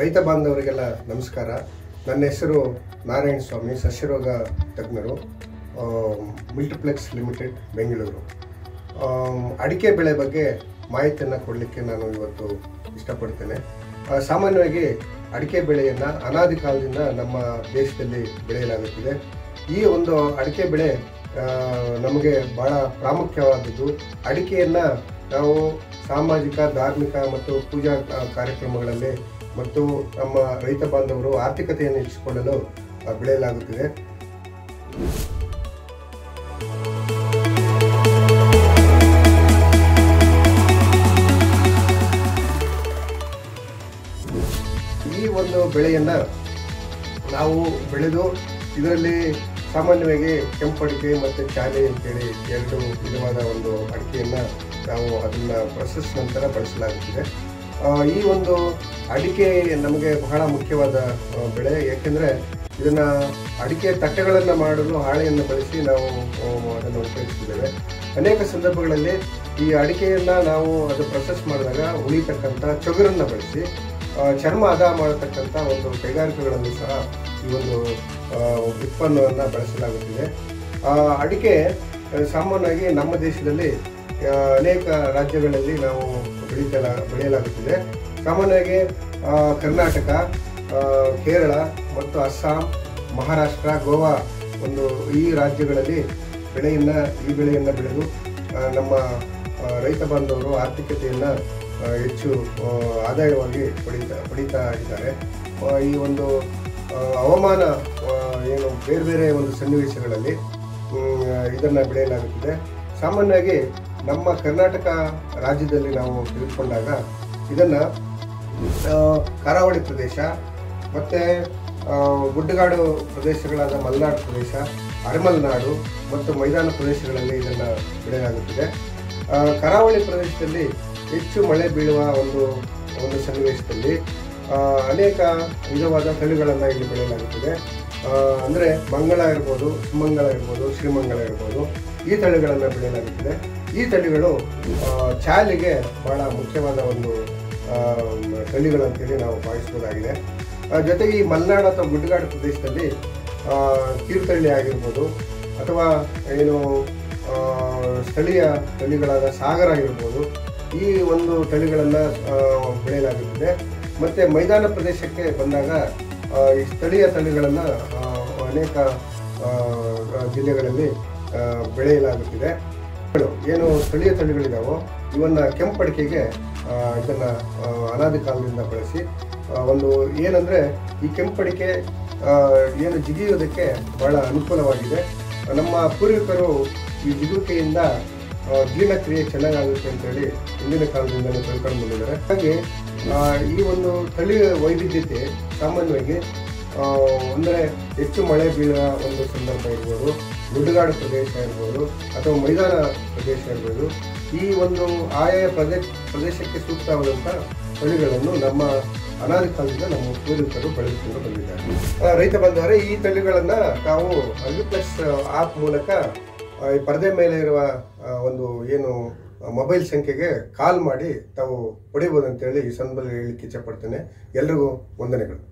ರೈತ ಬಾಂಧವರಿಗೆಲ್ಲ ನಮಸ್ಕಾರ ನನ್ನ ಹೆಸರು ನಾರಾಯಣ ಸ್ವಾಮಿ ಸಸ್ಯರೋಗ ತಜ್ಞರು ಮಿಲ್ಟಿಪ್ಲೆಕ್ಸ್ ಲಿಮಿಟೆಡ್ ಬೆಂಗಳೂರು ಆಮ್, ಅಡಿಕೆ ಬೆಳೆ ಬಗ್ಗೆ ಮಾಹಿತಿಯನ್ನು ಕೊಡಲಿಕ್ಕೆ ನಾನು ಇವತ್ತು ಇಷ್ಟಪಡ್ತೇನೆ ಆ, ಸಾಮಾನ್ಯವಾಗಿ ಅಡಿಕೆ ಬೆಳೆಯನ್ನು ಅನಾದಿ ಕಾಲದಿಂದ ನಮ್ಮ ದೇಶದಲ್ಲಿ ಬೆಳೆಯಲಾಗುತ್ತಿದೆ ಈ ಒಂದು ಅಡಿಕೆ ಬೆಳೆ ಆ, ನಮಗೆ ಬಹಳ ಪ್ರಾಮುಖ್ಯವಾದದ್ದು ಅಡಿಕೆಯನ್ನು ನಾವು ಸಾಮಾಜಿಕ ಧಾರ್ಮಿಕ ಮತ್ತು ಪೂಜಾ ಆ, ಕಾರ್ಯಕ್ರಮಗಳಲ್ಲಿ ಮತ್ತು ನಮ್ಮ ರೈತ ಬಾಂಧವರು ಆರ್ಥಿಕತೆಯನ್ನು ಹೆಚ್ಚಿಸಿಕೊಳ್ಳಲು ಆ, ಬೆಳೆಯಲಾಗುತ್ತಿದೆ ಈ ಒಂದು ಬೆಳೆಯನ್ನ ನಾವು ಬೆಳೆದು ಇದರಲ್ಲಿ ಸಾಮಾನ್ಯವಾಗಿ ಕೆಂಪಡಿಕೆ ಮತ್ತು ಚಾಲೆ ಅಂತೇಳಿ ಎರಡು ವಿಧವಾದ ಒಂದು ಅಡಿಕೆಯನ್ನ ನಾವು ಅದನ್ನ ಪ್ರೊಸೆಸ್ ನಂತರ ಬಳಸಲಾಗುತ್ತಿದೆ ಆ, ಈ ಒಂದು ಅಡಿಕೆ ನಮಗೆ ಬಹಳ ಮುಖ್ಯವಾದ ಆ, ಬೆಳೆ ಏಕೆಂದರೆ ಇದನ್ನ ಅಡಿಕೆ ತಟ್ಟೆಗಳನ್ನು ಮಾಡಲು ಹಾಳೆಯನ್ನು ಬಳಸಿ ನಾವು ಆ, ಅದನ್ನು ಉಪಯೋಗಿಸ್ತಿದ್ದೇವೆ ಅನೇಕ ಸಂದರ್ಭಗಳಲ್ಲಿ ಈ ಅಡಿಕೆಯನ್ನ ನಾವು ಅದು ಪ್ರೊಸೆಸ್ ಮಾಡಿದಾಗ ಉಳಿತಕ್ಕಂಥ ಚೊಗರನ್ನು ಬಳಸಿ ಆ, ಚರ್ಮ ಹದ ಮಾಡತಕ್ಕಂಥ ಒಂದು ಕೈಗಾರಿಕೆಗಳಲ್ಲೂ ಸಹ ಈ ಒಂದು ಆ, ಉತ್ಪನ್ನವನ್ನು ಬಳಸಲಾಗುತ್ತಿದೆ ಆ, ಅಡಿಕೆ ಆ, ಸಾಮಾನ್ಯವಾಗಿ ನಮ್ಮ ದೇಶದಲ್ಲಿ ಆ, ಅನೇಕ ರಾಜ್ಯಗಳಲ್ಲಿ ನಾವು ಬೆಳೀತಲ ಬೆಳೆಯಲಾಗುತ್ತಿದೆ ಸಾಮಾನ್ಯವಾಗಿ ಆ, ಕರ್ನಾಟಕ ಆ, ಕೇರಳ ಮತ್ತು ಅಸ್ಸಾಂ ಮಹಾರಾಷ್ಟ್ರ ಗೋವಾ ಒಂದು ಈ ರಾಜ್ಯಗಳಲ್ಲಿ ಬೆಳೆಯನ್ನ ಈ ಬೆಳೆಯನ್ನು ಬೆಳೆದು ಆ, ನಮ್ಮ ಆ, ರೈತ ಬಾಂಧವರು ಆರ್ಥಿಕತೆಯನ್ನು ಆ, ಹೆಚ್ಚು ಆ, ಆದಾಯವಾಗಿ ಪಡೀತಾ ಪಡೀತಾ ಇದ್ದಾರೆ ಆ, ಈ ಒಂದು ಆ, ಹವಾಮಾನ ಆ, ಏನು ಬೇರೆ ಬೇರೆ ಒಂದು ಸನ್ನಿವೇಶಗಳಲ್ಲಿ ಇದನ್ನು ಬೆಳೆಯಲಾಗುತ್ತಿದೆ ಸಾಮಾನ್ಯವಾಗಿ ನಮ್ಮ ಕರ್ನಾಟಕ ರಾಜ್ಯದಲ್ಲಿ ನಾವು ತೆಗೆದುಕೊಂಡಾಗ ಇದನ್ನು ಕರಾವಳಿ ಪ್ರದೇಶ ಮತ್ತು ಗುಡ್ಡಗಾಡು ಪ್ರದೇಶಗಳಾದ ಮಲೆನಾಡು ಪ್ರದೇಶ ಅರಮಲೆನಾಡು ಮತ್ತು ಮೈದಾನ ಪ್ರದೇಶಗಳಲ್ಲಿ ಇದನ್ನು ಬೆಳೆಯಲಾಗುತ್ತಿದೆ ಆ, ಕರಾವಳಿ ಪ್ರದೇಶದಲ್ಲಿ ಹೆಚ್ಚು ಮಳೆ ಬೀಳುವ ಒಂದು ಒಂದು ಸನ್ನಿವೇಶದಲ್ಲಿ ಆ, ಅನೇಕ ವಿಧವಾದ ತಳಿಗಳನ್ನು ಇಲ್ಲಿ ಬೆಳೆಯಲಾಗುತ್ತಿದೆ ಆ, ಅಂದ್ರೆ ಮಂಗಳ ಇರ್ಬೋದು ಸುಮಂಗಳ ಇರ್ಬೋದು ಶ್ರೀಮಂಗಳ ಇರ್ಬೋದು ಈ ತಳಿಗಳನ್ನು ಬೆಳೆಯಲಾಗುತ್ತಿದೆ ಈ ತಳಿಗಳು ಆ, ಚಾಲಿಗೆ ಬಹಳ ಮುಖ್ಯವಾದ ಒಂದು ಆ, ತಳಿಗಳು ಅಂತೇಳಿ ನಾವು ಭಾವಿಸಬಹುದಾಗಿದೆ ಆ, ಜೊತೆಗೆ ಈ ಮಲೆನಾಡು ಅಥವಾ ಗುಡ್ಡಗಾಡು ಪ್ರದೇಶದಲ್ಲಿ ಆ, ಕಿರುತಳ್ಳಿ ಆಗಿರ್ಬೋದು ಅಥವಾ ಏನು ಆ, ಸ್ಥಳೀಯ ತಳಿಗಳಾದ ಸಾಗರ ಆಗಿರ್ಬೋದು ಈ ಒಂದು ತಳಿಗಳನ್ನು ಬೆಳೆಯಲಾಗುತ್ತದೆ ಮತ್ತೆ ಮೈದಾನ ಪ್ರದೇಶಕ್ಕೆ ಬಂದಾಗ ಆ, ಈ ಸ್ಥಳೀಯ ತಳಿಗಳನ್ನು ಅನೇಕ ಆ, ಜಿಲ್ಲೆಗಳಲ್ಲಿ ಆ, ಬೆಳೆಯಲಾಗುತ್ತಿದೆ ಏನು ಸ್ಥಳೀಯ ತಳಿಗಳಿದಾವೋ ಇವನ್ನ ಕೆಂಪಡಿಕೆಗೆ ಆ, ಇದನ್ನ ಆ, ಅನಾದಿ ಕಾಲದಿಂದ ಬಳಸಿ ಆ, ಒಂದು ಏನಂದ್ರೆ ಈ ಕೆಂಪಡಿಕೆ ಆ, ಏನು ಜಿಗಿಯೋದಕ್ಕೆ ಬಹಳ ಅನುಕೂಲವಾಗಿದೆ ನಮ್ಮ ಪೂರ್ವಿಕರು ಈ ಜಿಗುವಿಕೆಯಿಂದ ಆ, ಜೀರ್ಣಕ್ರಿಯೆ ಚೆನ್ನಾಗಾಗುತ್ತೆ ಅಂತೇಳಿ ಹಿಂದಿನ ಕಾಲದಿಂದಲೇ ತಿಳ್ಕೊಂಡು ಬಂದಿದ್ದಾರೆ ಹಾಗೆ ಆ, ಈ ಒಂದು ತಳಿ ವೈವಿಧ್ಯತೆ ಸಾಮಾನ್ಯವಾಗಿ ಆ, ಅಂದ್ರೆ ಹೆಚ್ಚು ಮಳೆ ಬೀಳುವ ಒಂದು ಸಂದರ್ಭ ಇರ್ಬೋದು ಗುಡ್ಡಗಾಡು ಪ್ರದೇಶ ಇರ್ಬೋದು ಅಥವಾ ಮೈದಾನ ಪ್ರದೇಶ ಇರ್ಬೋದು ಈ ಒಂದು ಆಯಾ ಪ್ರದೇಶ ಪ್ರದೇಶಕ್ಕೆ ಸೂಕ್ತವಾದಂಥ ತಳಿಗಳನ್ನು ನಮ್ಮ ಅನಾದಿ ಕಾಲದಿಂದ ನಮ್ಮ ಪೂರ್ವಿಕರು ಬೆಳೆದುಕೊಂಡು ಬಂದಿದ್ದಾರೆ ಆ, ರೈತ ಬಂದವರೆ ಈ ತಳಿಗಳನ್ನ ತಾವು ಅಗ್ರಿಪ್ಲಸ್ ಆಪ್ ಮೂಲಕ ಆ, ಈ ಪರದೆ ಮೇಲೆ ಇರುವ ಆ, ಒಂದು ಏನು ಮೊಬೈಲ್ ಸಂಖ್ಯೆಗೆ ಕಾಲ್ ಮಾಡಿ ತಾವು ಪಡಿಬೋದು ಅಂತೇಳಿ ಈ ಸಂದರ್ಭದಲ್ಲಿ ಹೇಳಲಿಕ್ಕೆ ಇಚ್ಛಪಡ್ತೇನೆ ಎಲ್ರಿಗೂ ವಂದನೆಗಳು